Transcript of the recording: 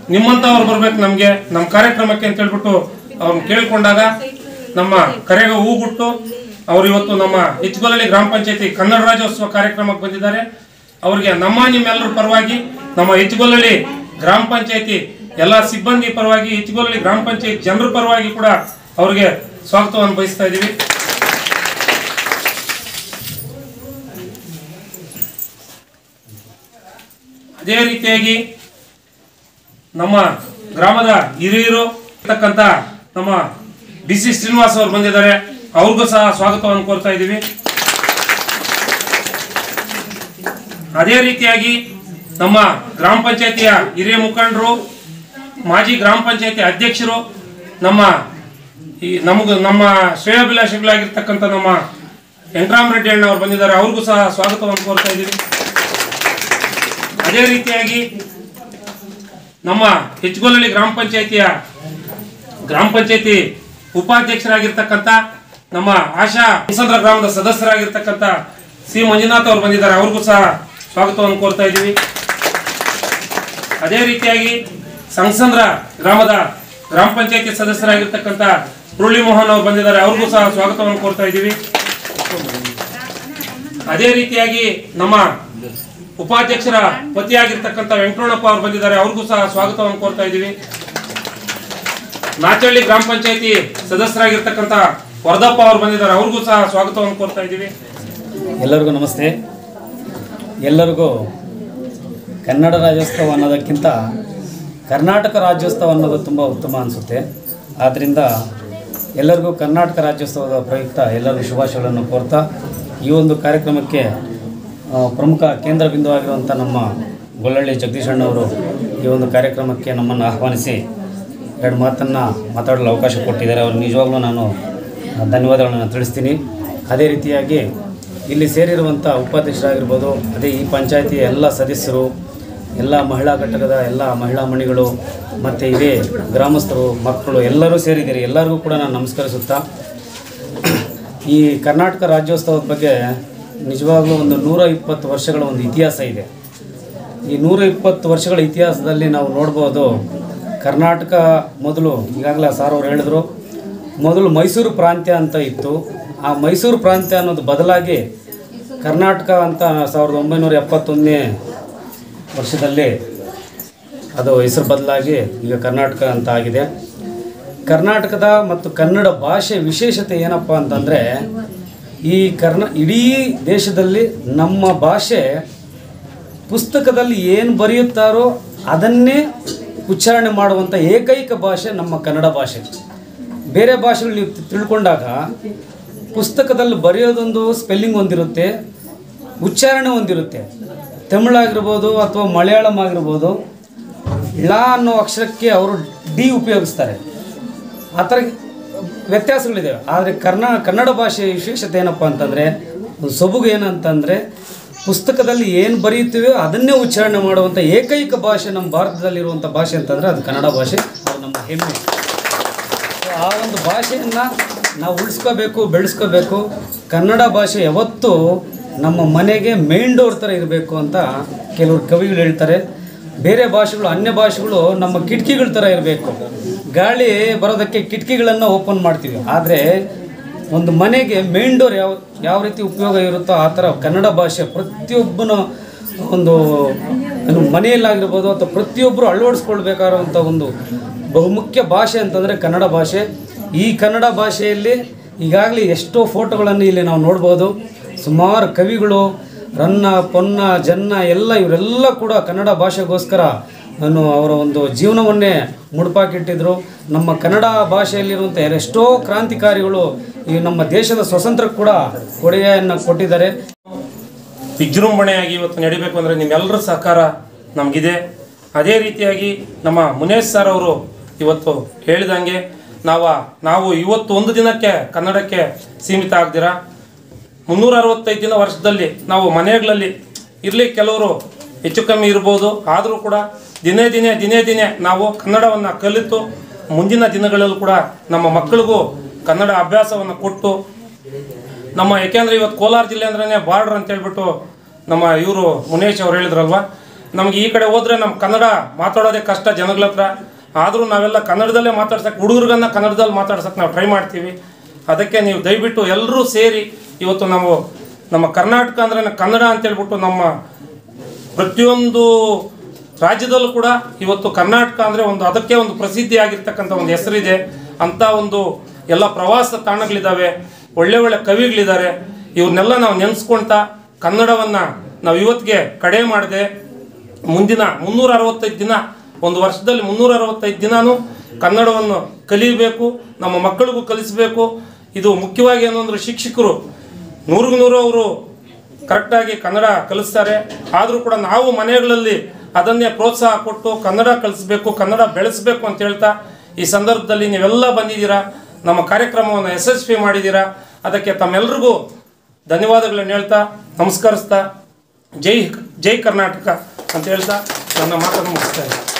ನಿಮ್ಮಂಥವ್ರು ಬರ್ಬೇಕು ನಮಗೆ ನಮ್ಮ ಕಾರ್ಯಕ್ರಮಕ್ಕೆ ಅಂತ ಹೇಳ್ಬಿಟ್ಟು ಅವ್ರನ್ನ ಕೇಳ್ಕೊಂಡಾಗ ನಮ್ಮ ಕರೆಗೆ ಹೂಗುಟ್ಟು ಅವ್ರು ಇವತ್ತು ನಮ್ಮ ಇಚ್ಗೊಲಲ್ಲಿ ಗ್ರಾಮ ಪಂಚಾಯತಿ ಕನ್ನಡ ರಾಜ್ಯೋತ್ಸವ ಕಾರ್ಯಕ್ರಮಕ್ಕೆ ಬಂದಿದ್ದಾರೆ ಅವರಿಗೆ ನಮ್ಮ ನಿಮ್ಮೆಲ್ಲರ ಪರವಾಗಿ ನಮ್ಮ ಇಚ್ಗೊಲಲ್ಲಿ ಗ್ರಾಮ ಪಂಚಾಯತಿ ಎಲ್ಲ ಸಿಬ್ಬಂದಿ ಪರವಾಗಿ ಇಚ್ಗೊಲಲ್ಲಿ ಗ್ರಾಮ ಪಂಚಾಯತಿ ಜನರ ಪರವಾಗಿ ಕೂಡ ಅವರಿಗೆ ಸ್ವಾಗತವನ್ನು ಬಯಸ್ತಾ ಇದ್ದೀವಿ ಅದೇ ರೀತಿಯಾಗಿ ನಮ್ಮ ಗ್ರಾಮದ ಹಿರಿಯರು ಇರ್ತಕ್ಕಂಥ ನಮ್ಮ ಡಿ ಸಿ ಶ್ರೀನಿವಾಸ್ ಅವರು ಬಂದಿದ್ದಾರೆ ಅವ್ರಿಗೂ ಸಹ ಸ್ವಾಗತವನ್ನು ಕೋರ್ತಾ ಇದ್ದೀವಿ ಅದೇ ರೀತಿಯಾಗಿ ನಮ್ಮ ಗ್ರಾಮ ಪಂಚಾಯತಿಯ ಹಿರಿಯ ಮುಖಂಡರು ಮಾಜಿ ಗ್ರಾಮ ಪಂಚಾಯತಿ ಅಧ್ಯಕ್ಷರು ನಮ್ಮ ಈ ನಮಗ ನಮ್ಮ ಶ್ರೇಯೋಭಿಲಾಷಿಗಳಾಗಿರ್ತಕ್ಕಂಥ ನಮ್ಮ ವೆಂಕಟರಾಮರೆಡ್ಡಿ ಅಣ್ಣ ಅವರು ಬಂದಿದ್ದಾರೆ ಅವ್ರಿಗೂ ಸಹ ಸ್ವಾಗತವನ್ನು ಕೋರ್ತಾ ಇದ್ದೀವಿ ಅದೇ ರೀತಿಯಾಗಿ ನಮ್ಮ ಹೆಚ್ಚುಗೊಲ್ಲಳ್ಳಿ ಗ್ರಾಮ ಪಂಚಾಯತಿಯ ಗ್ರಾಮ ಪಂಚಾಯತಿ ಉಪಾಧ್ಯಕ್ಷರಾಗಿರ್ತಕ್ಕಂಥ ನಮ್ಮ ಆಶಾ ಮುಸಂದ್ರ ಗ್ರಾಮದ ಸದಸ್ಯರಾಗಿರ್ತಕ್ಕಂಥ ಸಿ ಮಂಜುನಾಥ್ ಅವರು ಬಂದಿದ್ದಾರೆ ಅವ್ರಿಗೂ ಸಹ ಸ್ವಾಗತವನ್ನು ಕೋರ್ತಾ ಇದ್ದೀವಿ ಅದೇ ರೀತಿಯಾಗಿ ಸಂಸಂದ್ರ ಗ್ರಾಮದ ಗ್ರಾಮ ಪಂಚಾಯತಿ ಸದಸ್ಯರಾಗಿರ್ತಕ್ಕಂಥ ಮುರಳಿ ಮೋಹನ್ ಅವರು ಬಂದಿದ್ದಾರೆ ಅವ್ರಿಗೂ ಸಹ ಸ್ವಾಗತವನ್ನು ಕೋರ್ತಾ ಇದ್ದೀವಿ ಅದೇ ರೀತಿಯಾಗಿ ನಮ್ಮ ಉಪಾಧ್ಯಕ್ಷರ ಪತಿಯಾಗಿರ್ತಕ್ಕಂಥ ವೆಂಕಟರಮಣಪ್ಪ ಅವರು ಬಂದಿದ್ದಾರೆ ಅವ್ರಿಗೂ ಸಹ ಸ್ವಾಗತವನ್ನು ಕೋರ್ತಾ ಇದ್ದೀವಿ ನಾಚಳ್ಳಿ ಗ್ರಾಮ ಪಂಚಾಯತಿ ಸದಸ್ಯರಾಗಿರ್ತಕ್ಕಂಥ ವರದಪ್ಪ ಅವರು ಬಂದಿದ್ದಾರೆ ಅವ್ರಿಗೂ ಸಹ ಸ್ವಾಗತವನ್ನು ಕೋರ್ತಾ ಇದ್ದೀವಿ ಎಲ್ಲರಿಗೂ ನಮಸ್ತೆ ಎಲ್ಲರಿಗೂ ಕನ್ನಡ ರಾಜ್ಯೋತ್ಸವ ಅನ್ನೋದಕ್ಕಿಂತ ಕರ್ನಾಟಕ ರಾಜ್ಯೋತ್ಸವ ಅನ್ನೋದು ತುಂಬ ಉತ್ತಮ ಅನಿಸುತ್ತೆ ಆದ್ದರಿಂದ ಎಲ್ಲರಿಗೂ ಕರ್ನಾಟಕ ರಾಜ್ಯೋತ್ಸವದ ಪ್ರಯುಕ್ತ ಎಲ್ಲರಿಗೂ ಶುಭಾಶಯಗಳನ್ನು ಕೋರ್ತಾ ಈ ಒಂದು ಕಾರ್ಯಕ್ರಮಕ್ಕೆ ಆ, ಪ್ರಮುಖ ಕೇಂದ್ರ ಬಿಂದುವಾಗಿರುವಂಥ ನಮ್ಮ ಗೊಲ್ಲಳ್ಳಿ ಜಗದೀಶಣ್ಣವರು ಈ ಒಂದು ಕಾರ್ಯಕ್ರಮಕ್ಕೆ ನಮ್ಮನ್ನು ಆಹ್ವಾನಿಸಿ ಎರಡು ಮಾತನ್ನು ಮಾತಾಡಲು ಅವಕಾಶ ಕೊಟ್ಟಿದ್ದಾರೆ ಅವ್ರು ನಿಜವಾಗ್ಲೂ ನಾನು ಧನ್ಯವಾದಗಳನ್ನು ತಿಳಿಸ್ತೀನಿ ಅದೇ ರೀತಿಯಾಗಿ ಇಲ್ಲಿ ಸೇರಿರುವಂಥ ಉಪಾಧ್ಯಕ್ಷರಾಗಿರ್ಬೋದು ಅದೇ ಈ ಪಂಚಾಯತಿಯ ಎಲ್ಲ ಸದಸ್ಯರು ಎಲ್ಲ ಮಹಿಳಾ ಘಟಕದ ಎಲ್ಲ ಮಹಿಳಾ ಮಣಿಗಳು ಮತ್ತು ಇದೇ ಗ್ರಾಮಸ್ಥರು ಮಕ್ಕಳು ಎಲ್ಲರೂ ಸೇರಿದ್ದೀರಿ ಎಲ್ಲರಿಗೂ ಕೂಡ ನಾನು ನಮಸ್ಕರಿಸುತ್ತಾ ಈ ಕರ್ನಾಟಕ ರಾಜ್ಯೋತ್ಸವದ ಬಗ್ಗೆ ನಿಜವಾಗ್ಲೂ ಒಂದು ನೂರ ಇಪ್ಪತ್ತು ವರ್ಷಗಳ ಒಂದು ಇತಿಹಾಸ ಇದೆ ಈ ನೂರ ಇಪ್ಪತ್ತು ವರ್ಷಗಳ ಇತಿಹಾಸದಲ್ಲಿ ನಾವು ನೋಡ್ಬೋದು ಕರ್ನಾಟಕ ಮೊದಲು ಈಗಾಗಲೇ ಸಾರ್ ಅವ್ರು ಹೇಳಿದ್ರು ಮೊದಲು ಮೈಸೂರು ಪ್ರಾಂತ್ಯ ಅಂತ ಇತ್ತು ಆ ಮೈಸೂರು ಪ್ರಾಂತ್ಯ ಅನ್ನೋದು ಬದಲಾಗಿ ಕರ್ನಾಟಕ ಅಂತ ಸಾವಿರದ ಒಂಬೈನೂರ ಎಪ್ಪತ್ತೊಂದನೇ ವರ್ಷದಲ್ಲಿ ಅದು ಹೆಸರು ಬದಲಾಗಿ ಈಗ ಕರ್ನಾಟಕ ಅಂತ ಆಗಿದೆ ಕರ್ನಾಟಕದ ಮತ್ತು ಕನ್ನಡ ಭಾಷೆ ವಿಶೇಷತೆ ಏನಪ್ಪ ಅಂತಂದರೆ ಈ ಕರ್ನಾ ಇಡೀ ದೇಶದಲ್ಲಿ ನಮ್ಮ ಭಾಷೆ ಪುಸ್ತಕದಲ್ಲಿ ಏನು ಬರೆಯುತ್ತಾರೋ ಅದನ್ನೇ ಉಚ್ಚಾರಣೆ ಮಾಡುವಂಥ ಏಕೈಕ ಭಾಷೆ ನಮ್ಮ ಕನ್ನಡ ಭಾಷೆ ಬೇರೆ ಭಾಷೆಗಳು ನೀವು ತಿಳ್ಕೊಂಡಾಗ ಪುಸ್ತಕದಲ್ಲಿ ಬರೆಯೋದೊಂದು ಸ್ಪೆಲ್ಲಿಂಗ್ ಒಂದಿರುತ್ತೆ ಉಚ್ಚಾರಣೆ ಒಂದಿರುತ್ತೆ ತಮಿಳಾಗಿರ್ಬೋದು ಅಥವಾ ಮಲಯಾಳಂ ಆಗಿರ್ಬೋದು ಳ ಅನ್ನೋ ಅಕ್ಷರಕ್ಕೆ ಅವರು ಡಿ ಉಪಯೋಗಿಸ್ತಾರೆ ಆ ಥರ ವ್ಯತ್ಯಾಸಗಳಿದ್ದಾವೆ ಆದರೆ ಕರ್ನಾ ಕನ್ನಡ ಭಾಷೆಯ ವಿಶೇಷತೆ ಏನಪ್ಪ ಅಂತಂದರೆ ಒಂದು ಸೊಬಗು ಏನಂತಂದರೆ ಪುಸ್ತಕದಲ್ಲಿ ಏನು ಬರೆಯುತ್ತೀವೋ ಅದನ್ನೇ ಉಚ್ಚಾರಣೆ ಮಾಡುವಂಥ ಏಕೈಕ ಭಾಷೆ ನಮ್ಮ ಭಾರತದಲ್ಲಿರುವಂಥ ಭಾಷೆ ಅಂತಂದರೆ ಅದು ಕನ್ನಡ ಭಾಷೆ ಅದು ನಮ್ಮ ಹೆಮ್ಮೆ ಸೊ ಆ ಒಂದು ಭಾಷೆಯನ್ನು ನಾವು ಉಳಿಸ್ಕೋಬೇಕು ಬೆಳೆಸ್ಕೋಬೇಕು ಕನ್ನಡ ಭಾಷೆ ಯಾವತ್ತೂ ನಮ್ಮ ಮನೆಗೆ ಮೇನ್ ಡೋರ್ ಥರ ಇರಬೇಕು ಅಂತ ಕೆಲವರು ಕವಿಗಳು ಹೇಳ್ತಾರೆ ಬೇರೆ ಭಾಷೆಗಳು ಅನ್ಯ ಭಾಷೆಗಳು ನಮ್ಮ ಕಿಟಕಿಗಳ ಥರ ಇರಬೇಕು ಗಾಳಿ ಬರೋದಕ್ಕೆ ಕಿಟಕಿಗಳನ್ನು ಓಪನ್ ಮಾಡ್ತೀವಿ ಆದರೆ ಒಂದು ಮನೆಗೆ ಮೇನ್ ಡೋರ್ ಯಾವ ಯಾವ ರೀತಿ ಉಪಯೋಗ ಇರುತ್ತೋ ಆ ಥರ ಕನ್ನಡ ಭಾಷೆ ಪ್ರತಿಯೊಬ್ಬನ ಒಂದು ಏನು ಮನೆಯಲ್ಲಾಗಿರ್ಬೋದು ಅಥವಾ ಪ್ರತಿಯೊಬ್ಬರು ಅಳವಡಿಸ್ಕೊಳ್ಬೇಕಾಗಿರುವಂಥ ಒಂದು ಬಹುಮುಖ್ಯ ಭಾಷೆ ಅಂತಂದರೆ ಕನ್ನಡ ಭಾಷೆ ಈ ಕನ್ನಡ ಭಾಷೆಯಲ್ಲಿ ಈಗಾಗಲೇ ಎಷ್ಟೋ ಫೋಟೋಗಳನ್ನು ಇಲ್ಲಿ ನಾವು ನೋಡ್ಬೋದು ಸುಮಾರು ಕವಿಗಳು ರನ್ನ ಪೊನ್ನ ಜನ್ನ ಎಲ್ಲ ಇವರೆಲ್ಲ ಕೂಡ ಕನ್ನಡ ಭಾಷೆಗೋಸ್ಕರ ನಾನು ಅವರ ಒಂದು ಜೀವನವನ್ನೇ ಮುಡುಪಾಕಿಟ್ಟಿದ್ರು ನಮ್ಮ ಕನ್ನಡ ಭಾಷೆಯಲ್ಲಿರುವಂಥ ಎಷ್ಟೋ ಕ್ರಾಂತಿಕಾರಿಗಳು ಈ ನಮ್ಮ ದೇಶದ ಸ್ವಾತಂತ್ರ್ಯಕ್ಕೆ ಕೂಡ ಕೊಡುಗೆಯನ್ನು ಕೊಟ್ಟಿದ್ದಾರೆ ವಿಜೃಂಭಣೆಯಾಗಿ ಇವತ್ತು ನಡಿಬೇಕು ಅಂದರೆ ನಿಮ್ಮೆಲ್ಲರ ಸಹಕಾರ ನಮಗಿದೆ ಅದೇ ರೀತಿಯಾಗಿ ನಮ್ಮ ಮುನೇಶ್ ಸರ್ ಅವರು ಇವತ್ತು ಹೇಳಿದಂಗೆ ನಾವು ನಾವು ಇವತ್ತು ಒಂದು ದಿನಕ್ಕೆ ಕನ್ನಡಕ್ಕೆ ಸೀಮಿತ ಆಗ್ದಿರ ಮುನ್ನೂರ ಅರವತ್ತೈದು ದಿನ ವರ್ಷದಲ್ಲಿ ನಾವು ಮನೆಗಳಲ್ಲಿ ಇರಲಿ ಕೆಲವರು ಹೆಚ್ಚು ಕಮ್ಮಿ ಇರ್ಬೋದು ಆದರೂ ಕೂಡ ದಿನೇ ದಿನೇ ದಿನೇ ದಿನೇ ನಾವು ಕನ್ನಡವನ್ನು ಕಲಿತು ಮುಂದಿನ ದಿನಗಳಲ್ಲೂ ಕೂಡ ನಮ್ಮ ಮಕ್ಕಳಿಗೂ ಕನ್ನಡ ಅಭ್ಯಾಸವನ್ನು ಕೊಟ್ಟು ನಮ್ಮ ಯಾಕೆಂದ್ರೆ ಇವತ್ತು ಕೋಲಾರ ಜಿಲ್ಲೆ ಅಂದ್ರೇ ಬಾರ್ಡರ್ ಅಂತ ಹೇಳ್ಬಿಟ್ಟು ನಮ್ಮ ಇವರು ಮುನೇಶ್ ಅವ್ರು ಹೇಳಿದ್ರಲ್ವ ನಮ್ಗೆ ಈ ಕಡೆ ಹೋದ್ರೆ ನಮ್ಮ ಕನ್ನಡ ಮಾತಾಡೋದೇ ಕಷ್ಟ ಜನಗಳ ಹತ್ರ ಆದರೂ ನಾವೆಲ್ಲ ಕನ್ನಡದಲ್ಲೇ ಮಾತಾಡ್ಸಕ್ಕೆ ಹುಡುಗರಿಗನ್ನ ಕನ್ನಡದಲ್ಲಿ ಮಾತಾಡ್ಸಕ್ಕೆ ನಾವು ಟ್ರೈ ಮಾಡ್ತೀವಿ ಅದಕ್ಕೆ ನೀವು ದಯವಿಟ್ಟು ಎಲ್ಲರೂ ಸೇರಿ ಇವತ್ತು ನಾವು ನಮ್ಮ ಕರ್ನಾಟಕ ಅಂದ್ರೆ ಕನ್ನಡ ಅಂತೇಳ್ಬಿಟ್ಟು ನಮ್ಮ ಪ್ರತಿಯೊಂದು ರಾಜ್ಯದಲ್ಲೂ ಕೂಡ ಇವತ್ತು ಕರ್ನಾಟಕ ಅಂದರೆ ಒಂದು ಅದಕ್ಕೆ ಒಂದು ಪ್ರಸಿದ್ಧಿ ಆಗಿರ್ತಕ್ಕಂಥ ಒಂದು ಹೆಸರಿದೆ ಅಂಥ ಒಂದು ಎಲ್ಲ ಪ್ರವಾಸ ತಾಣಗಳಿದ್ದಾವೆ ಒಳ್ಳೆ ಒಳ್ಳೆ ಕವಿಗಳಿದ್ದಾರೆ ಇವ್ರನ್ನೆಲ್ಲ ನಾವು ನೆನೆಸ್ಕೊಳ್ತಾ ಕನ್ನಡವನ್ನು ನಾವು ಇವತ್ತಿಗೆ ಕಡೆ ಮಾಡದೆ ಮುಂದಿನ ಮುನ್ನೂರ ಅರವತ್ತೈದು ದಿನ ಒಂದು ವರ್ಷದಲ್ಲಿ ಮುನ್ನೂರ ಅರವತ್ತೈದು ದಿನಾನೂ ಕನ್ನಡವನ್ನು ಕಲಿಯಬೇಕು ನಮ್ಮ ಮಕ್ಕಳಿಗೂ ಕಲಿಸಬೇಕು ಇದು ಮುಖ್ಯವಾಗಿ ಏನಂದ್ರೆ ಶಿಕ್ಷಕರು ನೂರಿಗೂ ನೂರು ಅವರು ಕರೆಕ್ಟಾಗಿ ಕನ್ನಡ ಕಲಿಸ್ತಾರೆ ಆದರೂ ಕೂಡ ನಾವು ಮನೆಗಳಲ್ಲಿ ಅದನ್ನೇ ಪ್ರೋತ್ಸಾಹ ಕೊಟ್ಟು ಕನ್ನಡ ಕಲಿಸ್ಬೇಕು ಕನ್ನಡ ಬೆಳೆಸಬೇಕು ಅಂತ ಹೇಳ್ತಾ ಈ ಸಂದರ್ಭದಲ್ಲಿ ನೀವೆಲ್ಲ ಬಂದಿದ್ದೀರಾ ನಮ್ಮ ಕಾರ್ಯಕ್ರಮವನ್ನು ಯಶಸ್ವಿ ಮಾಡಿದ್ದೀರಾ ಅದಕ್ಕೆ ತಮ್ಮೆಲ್ರಿಗೂ ಧನ್ಯವಾದಗಳನ್ನು ಹೇಳ್ತಾ ನಮಸ್ಕರಿಸ್ತಾ ಜೈ ಜೈ ಕರ್ನಾಟಕ ಅಂತ ಹೇಳ್ತಾ ನನ್ನ ಮಾತನ್ನು ಮುಗಿಸ್ತಾ ಇದ್ದೀನಿ